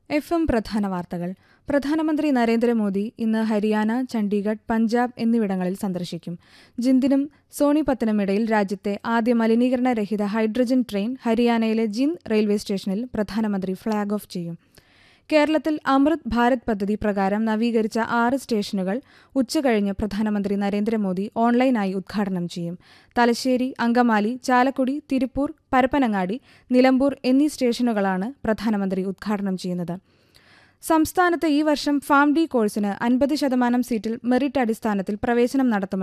F M പ്രധാന വാർത്തകൾ പ്രധാനമന്ത്രി നരേന്ദ്രമോദി ഇന്ന് ഹരിയാന ചണ്ഡീഗഡ് പഞ്ചാബ് എന്നിവിടങ്ങളിൽ സന്ദർശിക്കും ജിന്ദിനും സോണിപത്തിനും ഇടയിൽ രാജ്യത്തെ ആദ്യ മലിനീകരണരഹിത ഹൈഡ്രജൻ ട്രെയിൻ ഹരിയാനയിലെ ജിന്ദ് റെയിൽവേ സ്റ്റേഷനിൽ പ്രധാനമന്ത്രി ഫ്ളാഗ് ഓഫ് ചെയ്യും കേരളത്തിൽ അമൃത് ഭാരത് പദ്ധതി പ്രകാരം നവീകരിച്ച ആറ് സ്റ്റേഷനുകൾ ഉച്ചകഴിഞ്ഞ് പ്രധാനമന്ത്രി നരേന്ദ്രമോദി ഓൺലൈനായി ഉദ്ഘാടനം ചെയ്യും തലശ്ശേരി അങ്കമാലി ചാലക്കുടി തിരുപ്പൂർ പരപ്പനങ്ങാടി നിലമ്പൂർ എന്നീ സ്റ്റേഷനുകളാണ് പ്രധാനമന്ത്രി ഉദ്ഘാടനം ചെയ്യുന്നത് സംസ്ഥാനത്ത് ഈ വർഷം ഫാം ഡി കോഴ്സിന് അൻപത് ശതമാനം സീറ്റിൽ മെറിറ്റ് അടിസ്ഥാനത്തിൽ പ്രവേശനം നടത്തുമെന്ന്